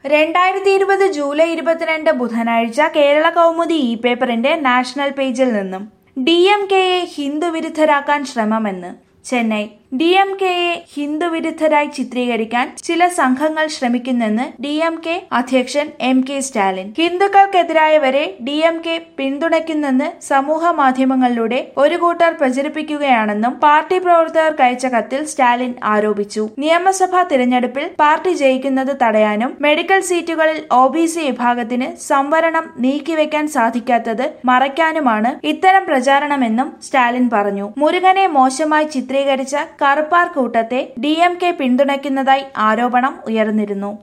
രണ്ടായിരത്തി ഇരുപത് ജൂലൈ ഇരുപത്തിരണ്ട് ബുധനാഴ്ച കേരള കൗമുദി ഇ പേപ്പറിന്റെ നാഷണൽ പേജിൽ നിന്നും ഡി എം കെയെ ഹിന്ദുവിരുദ്ധരാക്കാൻ ശ്രമമെന്ന് ചെന്നൈ ഡി എം കെയെ ഹിന്ദുവിരുദ്ധരായി ചിത്രീകരിക്കാൻ ചില സംഘങ്ങൾ ശ്രമിക്കുന്നെന്ന് ഡി എം കെ അധ്യക്ഷൻ എം കെ സ്റ്റാലിൻ ഹിന്ദുക്കൾക്കെതിരായവരെ ഡി എം കെ പിന്തുണയ്ക്കുന്നെന്ന് സമൂഹ മാധ്യമങ്ങളിലൂടെ ഒരു കൂട്ടർ പ്രചരിപ്പിക്കുകയാണെന്നും പാർട്ടി പ്രവർത്തകർക്ക് അയച്ച കത്തിൽ സ്റ്റാലിൻ ആരോപിച്ചു നിയമസഭാ തിരഞ്ഞെടുപ്പിൽ പാർട്ടി ജയിക്കുന്നത് തടയാനും മെഡിക്കൽ സീറ്റുകളിൽ ഒ ബി സി വിഭാഗത്തിന് സംവരണം നീക്കിവെക്കാൻ സാധിക്കാത്തത് മറയ്ക്കാനുമാണ് ഇത്തരം പ്രചാരണമെന്നും സ്റ്റാലിൻ പറഞ്ഞു മുരുകനെ മോശമായി ചിത്രീകരിച്ച കറുപ്പാർ കൂട്ടത്തെ ഡി എം കെ പിന്തുണയ്ക്കുന്നതായി ആരോപണം ഉയർന്നിരുന്നു